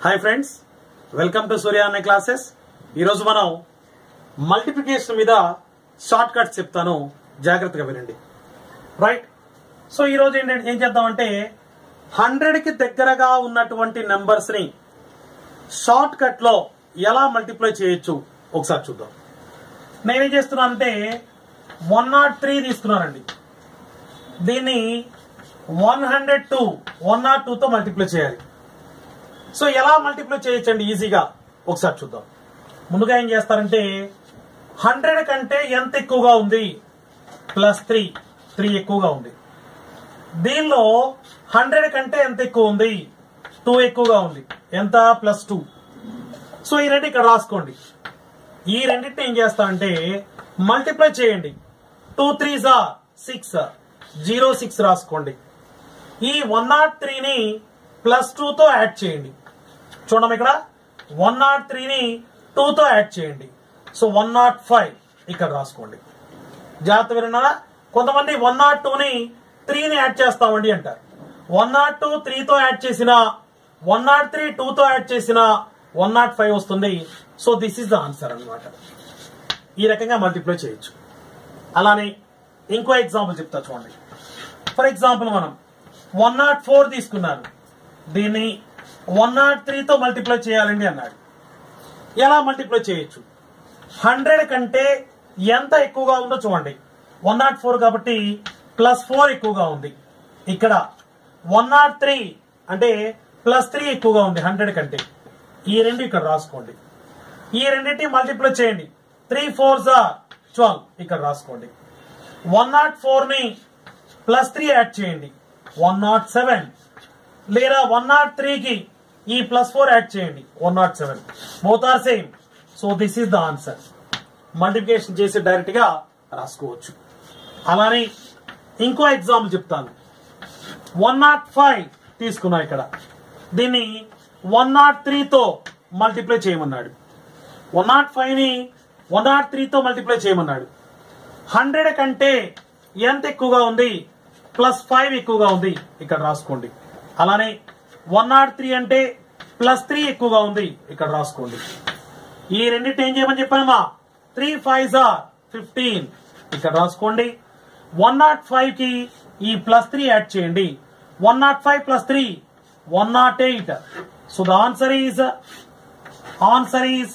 hi friends welcome to Surya అనే classes ఈరోజు మనం మల్టిప్లికేషన్ మీద షార్ట్ కట్స్ చెప్తాను జాగ్రత్తగా వినండి రైట్ సో ఈరోజు ఏంటంటే ఏం చేద్దామంటే హండ్రెడ్ కి దగ్గరగా ఉన్నటువంటి నెంబర్స్ ని షార్ట్ కట్ లో ఎలా మల్టిప్లై చేయొచ్చు ఒకసారి చూద్దాం నేనేం చేస్తున్నానంటే వన్ నాట్ త్రీ తీసుకున్నానండి దీన్ని one hundred two one nought టూతో మల్టిప్లై చేయాలి సో ఎలా మల్టిప్లై చేయొచ్చండి ఈజీగా ఒకసారి చూద్దాం ముందుగా ఏం చేస్తారంటే హండ్రెడ్ కంటే ఎంత ఎక్కువగా ఉంది ప్లస్ త్రీ త్రీ ఎక్కువగా ఉంది దీనిలో హండ్రెడ్ కంటే ఎంత ఎక్కువ ఉంది టూ ఎక్కువగా ఉంది ఎంత ప్లస్ టూ సో ఈ రెండు ఇక్కడ రాసుకోండి ఈ రెండింటిని ఏం చేస్తామంటే మల్టిప్లై చేయండి టూ త్రీ జా సిక్స్ జీరో సిక్స్ రాసుకోండి ఈ వన్ నాట్ త్రీని ప్లస్ టూతో యాడ్ చేయండి చూడండి ఇక్కడ వన్ నాట్ త్రీని టూతో యాడ్ చేయండి సో వన్ నాట్ ఫైవ్ ఇక్కడ రాసుకోండి జాగ్రత్త విన్నారా కొంతమంది వన్ నాట్ టూని త్రీని యాడ్ చేస్తామండి అంటారు వన్ నాట్ టూ త్రీతో యాడ్ చేసిన వన్ నాట్ త్రీ టూతో యాడ్ చేసిన వన్ నాట్ ఫైవ్ వస్తుంది so this is the answer అన్నమాట ఈ రకంగా మల్టిప్లై చేయొచ్చు అలానే ఇంకో ఎగ్జాంపుల్ చెప్తా చూడండి ఫర్ ఎగ్జాంపుల్ మనం వన్ నాట్ ఫోర్ తీసుకున్నారు దీన్ని వన్ నాట్ త్రీతో మల్టిప్లై చేయాలండి అన్నాడు ఎలా మల్టిప్లై చేయొచ్చు హండ్రెడ్ కంటే ఎంత ఎక్కువగా ఉందో చూడండి వన్ నాట్ ఫోర్ కాబట్టి ప్లస్ ఫోర్ ఎక్కువగా ఉంది ఇక్కడ వన్ నాట్ త్రీ అంటే ప్లస్ త్రీ ఎక్కువగా ఉంది హండ్రెడ్ కంటే ఈ రెండు ఇక్కడ రాసుకోండి ఈ రెండింటి మల్టిప్లై చేయండి త్రీ ఫోర్ జా ట్వెల్వ్ ఇక్కడ రాసుకోండి వన్ నాట్ ఫోర్ ని ప్లస్ త్రీ యాడ్ చేయండి వన్ నాట్ సెవెన్ లేదా వన్ నాట్ త్రీకి ఈ ప్లస్ ఫోర్ యాడ్ చేయండి one not seven both are same so this is the answer multiplication చేసి డైరెక్ట్ గా రాసుకోవచ్చు అలానే ఇంకో ఎగ్జాంపుల్ చెప్తాను వన్ నాట్ ఫైవ్ తీసుకున్నా ఇక్కడ దీన్ని వన్ నాట్ త్రీతో మల్టిప్లై చేయమన్నాడు వన్ నాట్ ఫైవ్ ని వన్ నాట్ త్రీతో మల్టిప్లై చేయమన్నాడు హండ్రెడ్ కంటే ఎంత ఎక్కువగా ఉంది ప్లస్ ఫైవ్ ఎక్కువగా ఉంది ఇక్కడ రాసుకోండి అలానే వన్ నాట్ త్రీ అంటే ప్లస్ త్రీ ఎక్కువగా ఉంది ఇక్కడ రాసుకోండి ఈ రెండింటి ఏం చేయమని చెప్పానమ్మా త్రీ ఫైవ్ జా ఫిఫ్టీన్ ఇక్కడ రాసుకోండి వన్ నాట్ ఫైవ్ కి ఈ ప్లస్ త్రీ యాడ్ చేయండి one nought five plus three one nought eight so the answer is answer is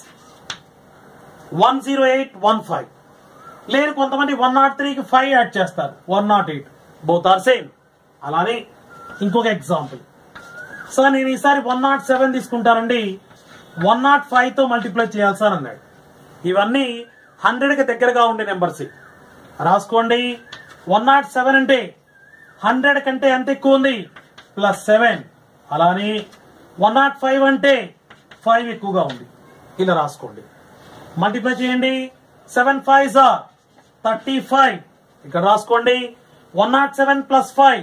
one zero eight one five లేదు కొంతమంది వన్ నాట్ త్రీకి ఫైవ్ యాడ్ చేస్తారు one nought eight both are same అలానే ఇంకొక example sir నేను ఈసారి one not seven తీసుకుంటానండి one nought five తో మల్టిప్లై చేయాలి సార్ అన్నాడు ఇవన్నీ హండ్రెడ్ కి దగ్గరగా ఉండే నెంబర్స్ రాసుకోండి వన్ నాట్ సెవెన్ అంటే హండ్రెడ్ కంటే ఎంత ఎక్కువ ఉంది ప్లస్ సెవెన్ అలానే వన్ నాట్ ఫైవ్ అంటే ఫైవ్ ఎక్కువగా ఉంది ఇలా రాసుకోండి మల్టిప్లై చేయండి seven five sir thirty five ఇక్కడ రాసుకోండి one not seven plus five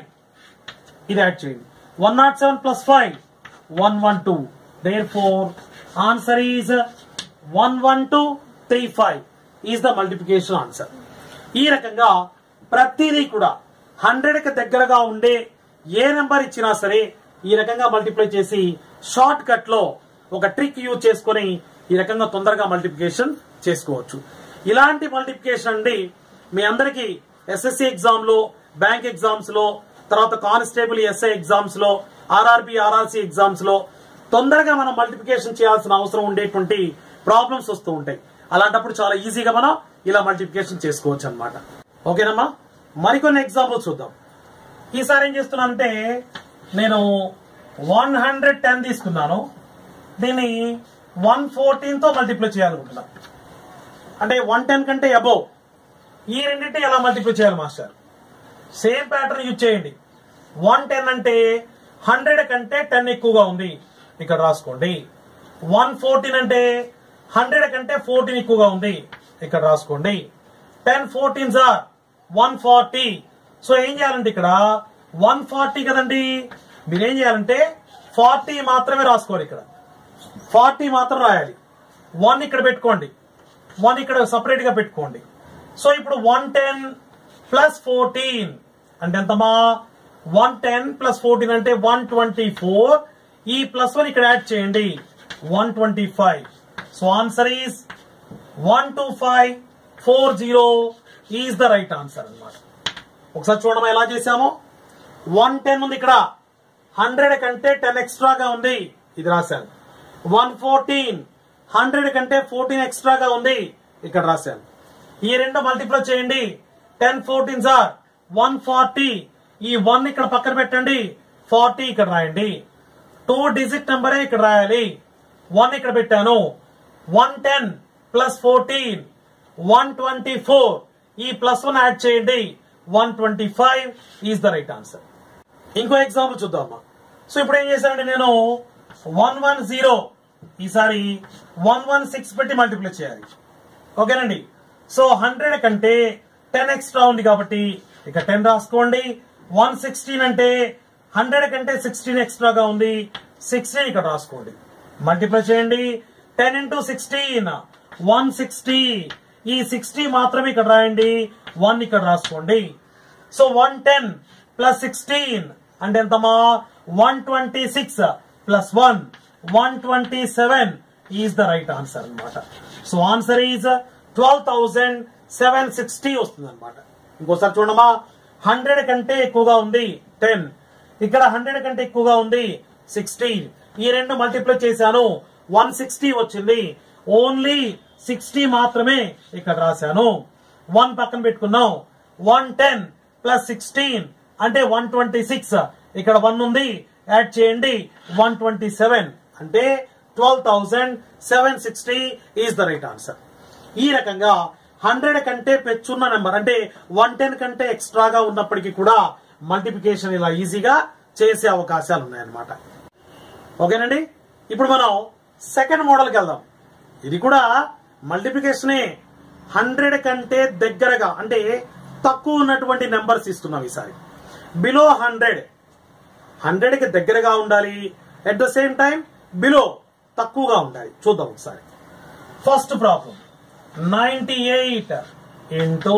ఇది యాడ్ చేయండి one not seven plus five one one two there therefore answer is one one two three five is the multiplication answer ఈ రకంగా ప్రతిదీ కూడా hundred కి దగ్గరగా ఉండే ఏ నెంబర్ ఇచ్చినా సరే ఈ రకంగా మల్టిప్లై చేసి షార్ట్ కట్ లో ఒక ట్రిక్ యూజ్ చేసుకొని ఈ రకంగా తొందరగా మల్టిప్లికేషన్ చేసుకోవచ్చు ఇలాంటి మల్టిప్లికేషన్ అండి మీ అందరికీ ఎస్ఎస్సి ఎగ్జామ్ లో బ్యాంక్ ఎగ్జామ్స్ లో తర్వాత కానిస్టేబుల్ ఎస్ఐ ఎగ్జామ్స్ లో ఆర్ఆర్బి ఆర్ఆర్సి ఎగ్జామ్స్ లో తొందరగా మనం మల్టిప్లికేషన్ చేయాల్సిన అవసరం ఉండేటువంటి ప్రాబ్లమ్స్ వస్తూ ఉంటాయి అలాంటప్పుడు చాలా ఈజీగా మనం ఇలా మల్టిప్లికేషన్ చేసుకోవచ్చు అనమాట ఓకేనమ్మా మరికొన్ని ఎగ్జాంపుల్స్ చూద్దాం ఈసారి ఏం చేస్తున్నానంటే నేను వన్ హండ్రెడ్ టెన్ తీసుకున్నాను దీన్ని వన్ ఫోర్టీన్ తో మల్టిప్లై చేయాలనుకుంటున్నా అంటే వన్ టెన్ కంటే అబౌవ్ ఈ రెండింటి ఎలా మల్టిప్లై చేయాలి మాస్టర్ సేమ్ ప్యాటర్న్ యూజ్ చేయండి వన్ టెన్ అంటే హండ్రెడ్ కంటే టెన్ ఎక్కువగా ఉంది ఇక్కడ రాసుకోండి వన్ ఫోర్టీన్ అంటే హండ్రెడ్ కంటే ఫోర్టీన్ ఎక్కువగా ఉంది ఇక్కడ రాసుకోండి ten fourteen sir one forty so ఏం చేయాలంటే ఇక్కడ వన్ ఫార్టీ కదండి మీరేం చేయాలంటే ఫార్టీ మాత్రమే రాసుకోవాలి ఇక్కడ ఫార్టీ మాత్రం రాయాలి వన్ ఇక్కడ పెట్టుకోండి వన్ ఇక్కడ సపరేట్ గా పెట్టుకోండి సో ఇప్పుడు వన్ టెన్ ప్లస్ ఫోర్టీన్ అంటే ఎంతమా వన్ టెన్ ప్లస్ ఫోర్టీన్ అంటే వన్ ట్వంటీ ఫోర్ ఈ ప్లస్ వన్ ఇక్కడ యాడ్ చేయండి one twenty five so answer is one two five four zero is the right answer అన్నమాట ఒకసారి చూడమా ఎలా చేసామో వన్ టెన్ ఉంది ఇక్కడ హండ్రెడ్ కంటే టెన్ ఎక్స్ట్రాగా ఉంది ఇది రాశాను వన్ ఫోర్టీన్ హండ్రెడ్ కంటే ఫోర్టీన్ ఎక్స్ట్రాగా ఉంది ఇక్కడ రాశాను ఈ రెండు మల్టిప్లై చేయండి ten fourteen sir one forty ఈ వన్ ఇక్కడ పక్కన పెట్టండి ఫార్టీ ఇక్కడ రాయండి టూ డిజిట్ నెంబరే ఇక్కడ రాయాలి వన్ ఇక్కడ పెట్టాను one ten plus fourteen one twenty four ఈ ప్లస్ వన్ యాడ్ చేయండి one twenty five is the right answer ఇంకో ఎగ్జాంపుల్ చూద్దామా సో ఇప్పుడు ఏం చేశానంటే నేను వన్ వన్ జీరో ఈసారి వన్ వన్ సిక్స్ పెట్టి మల్టిప్లై చేయాలి ఓకేనండి సో హండ్రెడ్ కంటే టెన్ ఎక్స్ట్రా ఉంది కాబట్టి ఇక టెన్ రాసుకోండి వన్ సిక్స్టీన్ అంటే హండ్రెడ్ కంటే సిక్స్టీన్ ఎక్స్ట్రాగా ఉంది సిక్స్టీన్ ఇక్కడ రాసుకోండి మల్టిప్లై చేయండి ten into sixteen one sixty ఈ సిక్స్టీ మాత్రమే ఇక్కడ రాయండి వన్ ఇక్కడ రాసుకోండి so one ten plus sixteen అంటే ఎంతమా one twenty six plus one one twenty seven is the right answer అన్నమాట so answer is twelve thousand seven sixty వస్తుంది అనమాట ఇంకోసారి చూడమా హండ్రెడ్ కంటే ఎక్కువగా ఉంది టెన్ ఇక్కడ హండ్రెడ్ కంటే ఎక్కువగా ఉంది సిక్స్టీన్ ఈ రెండు మల్టిప్లై చేశాను వన్ సిక్స్టీ వచ్చింది ఓన్లీ సిక్స్టీ మాత్రమే ఇక్కడ రాశాను వన్ పక్కన పెట్టుకున్నాం వన్ టెన్ ప్లస్ సిక్స్టీన్ అంటే వన్ ట్వంటీ సిక్స్ ఇక్కడ వన్ ఉంది యాడ్ చేయండి వన్ ట్వంటీ సెవెన్ అంటే twelve thousand seven sixty is the right answer ఈ రకంగా హండ్రెడ్ కంటే పెచ్చున్న నెంబర్ అంటే వన్ టెన్ కంటే ఎక్స్ట్రాగా ఉన్నప్పటికీ కూడా మల్టిప్లికేషన్ ఇలా ఈజీగా చేసే అవకాశాలు ఉన్నాయన్నమాట ఓకేనండి ఇప్పుడు మనం సెకండ్ మోడల్కి వెళ్దాం ఇది కూడా మల్టిప్లికేషనే హండ్రెడ్ కంటే దగ్గరగా అంటే తక్కువ ఉన్నటువంటి నెంబర్స్ ఇస్తున్నాం ఈసారి బిలో హండ్రెడ్ హండ్రెడ్ కి దగ్గరగా ఉండాలి at the same time below తక్కువగా ఉండాలి చూద్దాం ఒకసారి first problem ninety eight into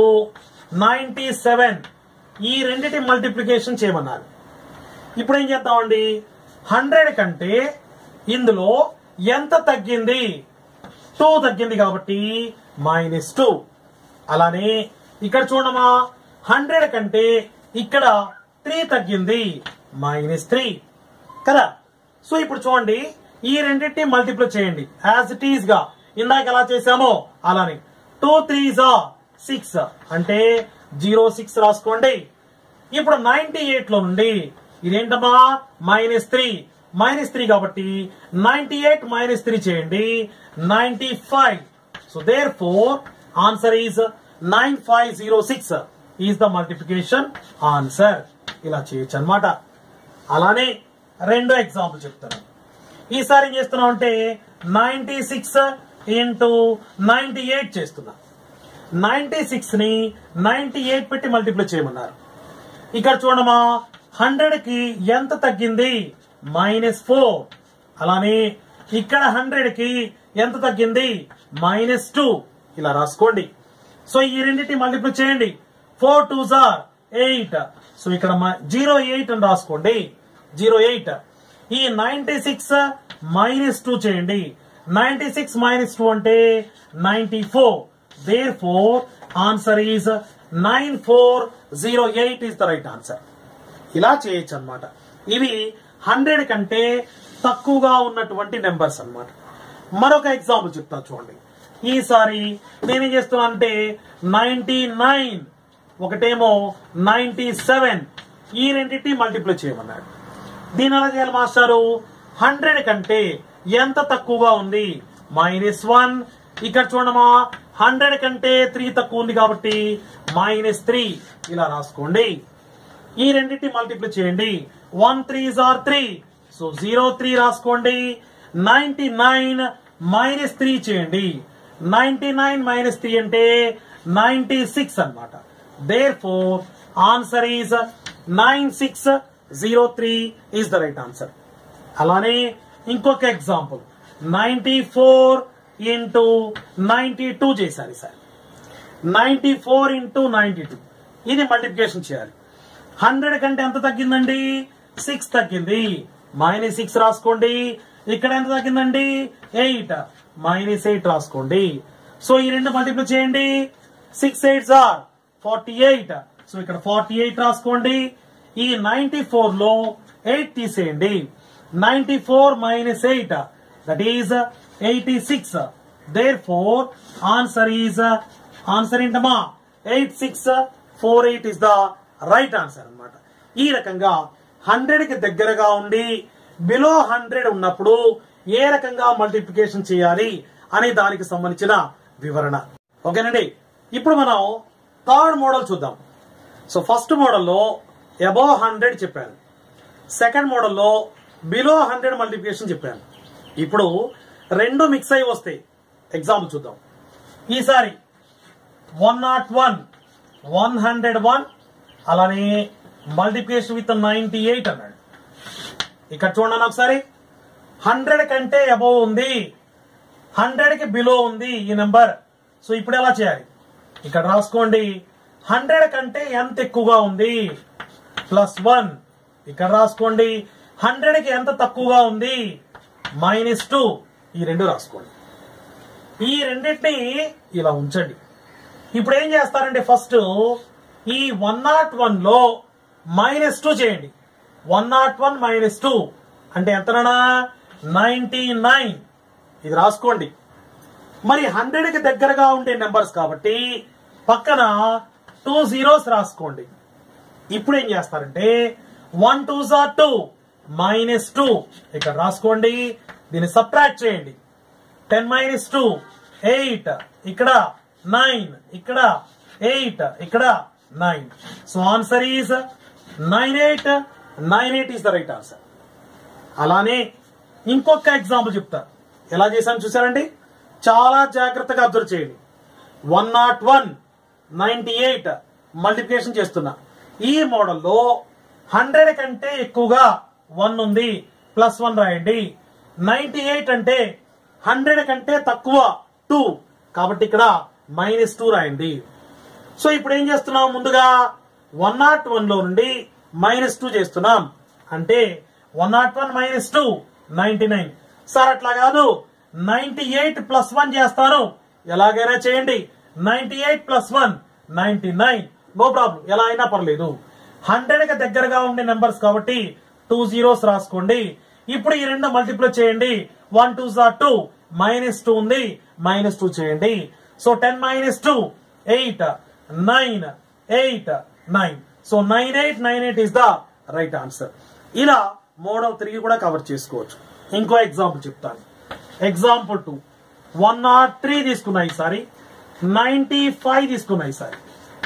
ninety seven ఈ రెండిటి మల్టిప్లికేషన్ చేయమన్నారు ఇప్పుడు ఏం చేద్దామండి హండ్రెడ్ కంటే ఇందులో ఎంత తగ్గింది టూ తగ్గింది కాబట్టి మైనస్ టూ అలానే ఇక్కడ చూడమా హండ్రెడ్ కంటే ఇక్కడ త్రీ తగ్గింది మైనస్ త్రీ కదా సో ఇప్పుడు చూడండి ఈ రెండింటిని మల్టిప్లై చేయండి యాజ్ ఇట్ ఈస్ గా ఇందాక ఎలా చేసామో అలానే టూ త్రీ జా సిక్స్ అంటే జీరో సిక్స్ రాసుకోండి ఇప్పుడు నైన్టీ ఎయిట్ లో నుండి ఇదేంటమ్మా మైనస్ త్రీ మైనస్ త్రీ కాబట్టి నైన్టీ ఎయిట్ మైనస్ త్రీ చేయండి ninety five so therefore answer is nine five zero six is the multiplication answer ఇలా చేయొచ్చు అనమాట అలానే రెండో ఎగ్జాంపుల్ చెప్తాను ఈసారి ఏం చేస్తున్నాం అంటే ninety six into ninety eight చేస్తున్నా నైన్టీ సిక్స్ ని నైన్టీ ఎయిట్ పెట్టి మల్టిప్లై చేయమన్నారు ఇక్కడ చూడమా హండ్రెడ్ కి ఎంత తగ్గింది మైనస్ ఫోర్ అలానే ఇక్కడ హండ్రెడ్ కి ఎంత తగ్గింది మైనస్ టూ ఇలా రాసుకోండి సో ఈ రెండింటిని మల్టిప్లై చేయండి ఫోర్ టూ జార్ ఎయిట్ సో ఇక్కడ జీరో ఎయిట్ అని రాసుకోండి జీరో ఎయిట్ ఈ నైన్టీ సిక్స్ మైనస్ టూ చేయండి నైన్టీ సిక్స్ మైనస్ టూ అంటే ninety four therefore answer is nine four zero eight is the right answer ఇలా చేయొచ్చు అనమాట ఇవి హండ్రెడ్ కంటే తక్కువగా ఉన్నటువంటి నెంబర్స్ అన్నమాట మరొక ఎగ్జాంపుల్ చెప్తా చూడండి ఈసారి నేనేం చేస్తున్నానంటే నైన్టీ నైన్ ఒకటేమో నైన్టీ సెవెన్ ఈ రెండింటిని మల్టిప్లై చేయమన్నాడు దీని ఎలా చేయాలి మాస్టారు హండ్రెడ్ కంటే ఎంత తక్కువగా ఉంది మైనస్ వన్ ఇక్కడ చూడమా హండ్రెడ్ కంటే త్రీ తక్కువ ఉంది కాబట్టి మైనస్ త్రీ ఇలా రాసుకోండి ఈ రెండింటిని మల్టిప్లై చేయండి one three are three so zero three రాసుకోండి నైన్టీ నైన్ మైనస్ త్రీ చేయండి నైన్టీ నైన్ మైనస్ త్రీ అంటే నైన్టీ సిక్స్ అనమాట therefore answer is nine six zero three is the right answer అలానే ఇంకొక example ninety four into ninety two చేశారు sir ninety four into ninety two ఇది multiplication చేయాలి hundred కంటే ఎంత తగ్గిందండి సిక్స్ తగ్గింది మైనస్ సిక్స్ రాసుకోండి ఇక్కడ ఎంత తగ్గిందండి ఎయిట్ మైనస్ ఎయిట్ రాసుకోండి సో ఈ రెండు మల్టిప్లై చేయండి six eight are forty eight so ఇక్కడ ఫార్టీ ఎయిట్ రాసుకోండి ఈ నైన్టీ ఫోర్ లో ఎయిట్ తీసేయండి ninety four minus eight that is eighty six therefore answer is answer ఏంటమ్మా eight six four eight is the right answer అన్నమాట ఈ రకంగా hundred కి దగ్గరగా ఉండి బిలో హండ్రెడ్ ఉన్నప్పుడు ఏ రకంగా మల్టిప్లికేషన్ చేయాలి అనే దానికి సంబంధించిన వివరణ ఓకేనండి ఇప్పుడు మనం థర్డ్ మోడల్ చూద్దాం సో ఫస్ట్ మోడల్లో అబౌవ్ హండ్రెడ్ చెప్పాను సెకండ్ మోడల్లో బిలో హండ్రెడ్ మల్టిప్లికేషన్ చెప్పాను ఇప్పుడు రెండు మిక్స్ అయి వస్తాయి ఎగ్జాంపుల్ చూద్దాం ఈసారి one naught one one hundred one అలానే మల్టిప్లికేషన్ విత్ నైన్టీ ఎయిట్ అన్నాడు ఇక్కడ చూడండి ఒకసారి హండ్రెడ్ కంటే అబౌవ్ ఉంది హండ్రెడ్ కి బిలో ఉంది ఈ నెంబర్ సో ఇప్పుడు ఎలా చేయాలి ఇక్కడ రాసుకోండి హండ్రెడ్ కంటే ఎంత ఎక్కువగా ఉంది ప్లస్ వన్ ఇక్కడ రాసుకోండి హండ్రెడ్ కి ఎంత తక్కువగా ఉంది మైనస్ టూ ఈ రెండు రాసుకోండి ఈ రెండింటిని ఇలా ఉంచండి ఇప్పుడు ఏం చేస్తారంటే ఫస్ట్ ఈ వన్ నాట్ వన్ లో మైనస్ టూ చేయండి one naught one minus two అంటే ఎంతనా నైన్టీ నైన్ ఇది రాసుకోండి మరి హండ్రెడ్ కి దగ్గరగా ఉండే నెంబర్స్ కాబట్టి పక్కన టూ జీరోస్ రాసుకోండి ఇప్పుడు ఏం చేస్తారంటే వన్ టూ జార్ టూ మైనస్ టూ ఇక్కడ రాసుకోండి దీన్ని సబ్ట్రాక్ట్ చేయండి టెన్ మైనస్ టూ ఎయిట్ ఇక్కడ నైన్ ఇక్కడ ఎయిట్ ఇక్కడ nine so answer is nine eight nine eight is the right answer అలానే ఇంకొక ఎగ్జాంపుల్ చెప్తా ఎలా చేశాను చూసారండి చాలా జాగ్రత్తగా అబ్జర్వ్ చేయండి one naught one ninety eight multiplication చేస్తున్నా ఈ మోడల్లో హండ్రెడ్ కంటే ఎక్కువగా వన్ ఉంది ప్లస్ వన్ రాయండి నైన్టీ ఎయిట్ అంటే హండ్రెడ్ కంటే తక్కువ టూ కాబట్టి ఇక్కడ మైనస్ టూ రాయండి సో ఇప్పుడు ఏం చేస్తున్నాం ముందుగా వన్ నాట్ వన్ లో నుండి మైనస్ టూ చేస్తున్నాం అంటే one naught one minus two ninety nine sir అట్లా కాదు నైన్టీ ఎయిట్ ప్లస్ వన్ చేస్తాను ఎలాగైనా చేయండి ninety eight plus one ninety nine no problem ఎలా అయినా పర్లేదు హండ్రెడ్ కి దగ్గరగా ఉండే నెంబర్స్ కాబట్టి టూ జీరోస్ రాసుకోండి ఇప్పుడు ఈ రెండు మల్టిప్లై చేయండి వన్ టూ జార్ టూ మైనస్ టూ ఉంది మైనస్ టూ చేయండి so ten minus two eight nine eight nine so nine eight nine eight is the right answer ఇలా మోడల్ త్రీ కూడా కవర్ చేసుకోవచ్చు ఇంకో ఎగ్జాంపుల్ చెప్తాను example two one not three తీసుకున్నా ఈసారి ninety five తీసుకున్నా ఈసారి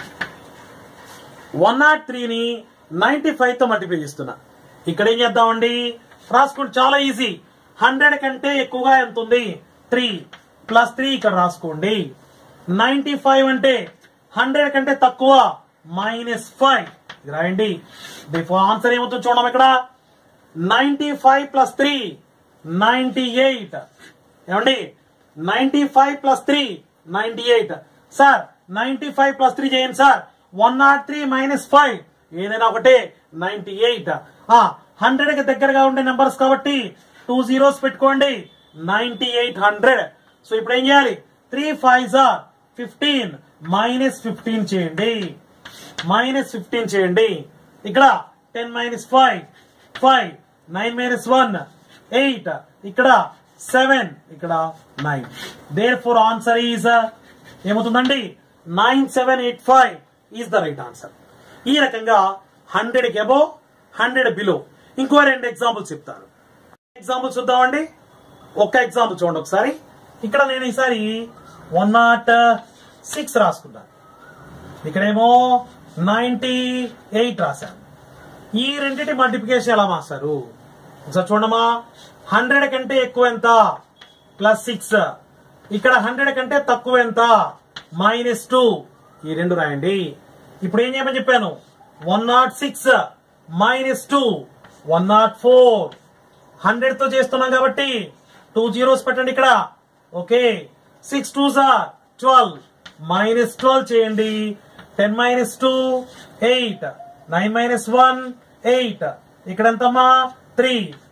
వన్ నాట్ త్రీని నైన్టీ ఫైవ్ తో మల్టిప్లై చేస్తున్నా ఇక్కడ ఏం చేద్దామండి రాసుకోండి చాలా ఈజీ హండ్రెడ్ కంటే ఎక్కువగా ఎంత ఉంది త్రీ ప్లస్ త్రీ ఇక్కడ రాసుకోండి నైన్టీ ఫైవ్ అంటే హండ్రెడ్ కంటే తక్కువ మైనస్ ఫైవ్ రాయండి ఆన్సర్ ఏమవుతుంది చూడడం ఇక్కడ ninety five plus three ninety eight ఏమండి ninety five plus three ninety eight sir ninety five plus three చేయండి sir one not three minus five ఏదైనా ఒకటే నైన్టీ ఎయిట్ హండ్రెడ్ కి దగ్గరగా ఉండే నెంబర్స్ కాబట్టి టూ జీరోస్ పెట్టుకోండి నైన్టీ ఎయిట్ హండ్రెడ్ సో ఇప్పుడు ఏం చేయాలి త్రీ ఫైవ్ జార్ ఫిఫ్టీన్ మైనస్ ఫిఫ్టీన్ చేయండి మైనస్ ఫిఫ్టీన్ చేయండి ఇక్కడ ten minus five five nine minus one eight ఇక్కడ సెవెన్ ఇక్కడ nine therefore answer is ఏమవుతుందండి nine seven eight five is the right answer ఈ రకంగా హండ్రెడ్ కి అబో హండ్రెడ్ బిలో ఇంకో రెండు ఎగ్జాంపుల్స్ చెప్తాను ఎగ్జాంపుల్ చూద్దామండి ఒక్క ఎగ్జాంపుల్ చూడండి ఒకసారి ఇక్కడ నేను ఈసారి వన్ నాట్ సిక్స్ రాసుకున్నాను ఇక్కడేమో నైన్టీ ఎయిట్ రాశాను ఈ రెండింటి మల్టిప్లికేషన్ ఎలా మాస్టారు ఒకసారి చూడమా హండ్రెడ్ కంటే ఎక్కువ ఎంత ప్లస్ సిక్స్ ఇక్కడ హండ్రెడ్ కంటే తక్కువ ఎంత మైనస్ టూ ఈ రెండు రాయండి ఇప్పుడు ఏం చేయమని చెప్పాను one naught six minus two one not four hundred తో చేస్తున్నాం కాబట్టి టూ జీరోస్ పెట్టండి ఇక్కడ okay six two sir twelve minus twelve చేయండి ten minus two eight nine minus one eight ఇక్కడ ఎంతమ్మా three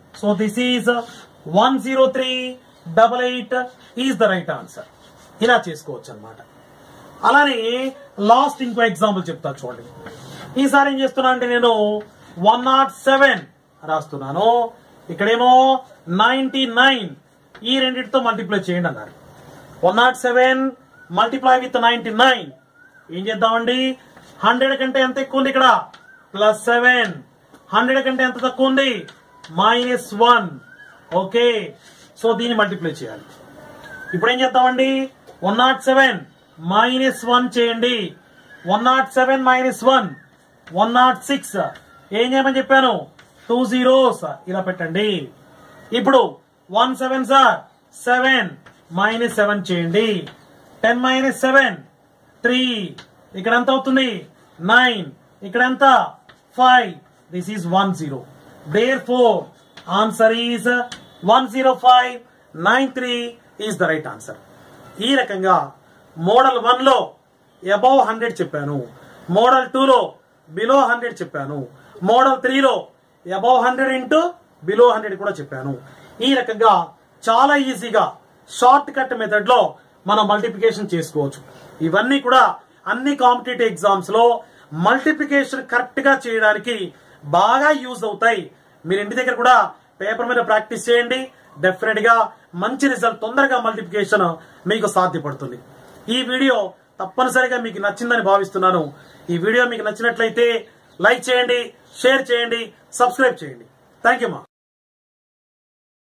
so this is one zero three double eight is the right answer ఇలా చేసుకోవచ్చు అనమాట అలానే లాస్ట్ ఇంకో ఎగ్జాంపుల్ చెప్తా చూడండి ఈసారి ఏం చేస్తున్నా అంటే నేను వన్ నాట్ సెవెన్ రాస్తున్నాను ఇక్కడేమో నైన్టీ నైన్ ఈ రెండింటితో మల్టిప్లై చేయండి అన్నారు one not seven multiply with ninety nine ఏం చేద్దామండి హండ్రెడ్ కంటే ఎంత ఎక్కువ ఉంది ఇక్కడ ప్లస్ సెవెన్ హండ్రెడ్ కంటే ఎంత తక్కువ ఉంది మైనస్ వన్ ఓకే సో దీన్ని మల్టిప్లై చేయాలి ఇప్పుడు ఏం చేద్దామండి one not seven minus one చేయండి one not seven minus one one naught six ఏం చేయమని చెప్పాను టూ జీరోస్ ఇలా పెట్టండి ఇప్పుడు one seven sir seven minus seven చేయండి టెన్ మైనస్ సెవెన్ త్రీ ఇక్కడ ఎంత అవుతుంది నైన్ ఇక్కడ ఎంత five this is one zero therefore answer is one zero five nine three is the right answer ఈ రకంగా మోడల్ వన్ లో above hundred చెప్పాను మోడల్ టూ లో బిలో హండ్రెడ్ చెప్పాను మోడల్ త్రీలో above hundred into below hundred కూడా చెప్పాను ఈ రకంగా చాలా ఈజీగా షార్ట్ కట్ మెథడ్ లో మనం మల్టిప్లికేషన్ చేసుకోవచ్చు ఇవన్నీ కూడా అన్ని కాంపిటేటివ్ ఎగ్జామ్స్ లో మల్టిప్లికేషన్ కరెక్ట్ గా చేయడానికి బాగా యూజ్ అవుతాయి మీరు ఇంటి దగ్గర కూడా పేపర్ మీద ప్రాక్టీస్ చేయండి డెఫినెట్ గా మంచి రిజల్ట్ తొందరగా మల్టిప్లికేషన్ మీకు సాధ్యపడుతుంది ఈ వీడియో తప్పనిసరిగా మీకు నచ్చిందని భావిస్తున్నాను ఈ వీడియో మీకు నచ్చినట్లయితే లైక్ చేయండి షేర్ చేయండి సబ్స్క్రైబ్ చేయండి థ్యాంక్ యూ మా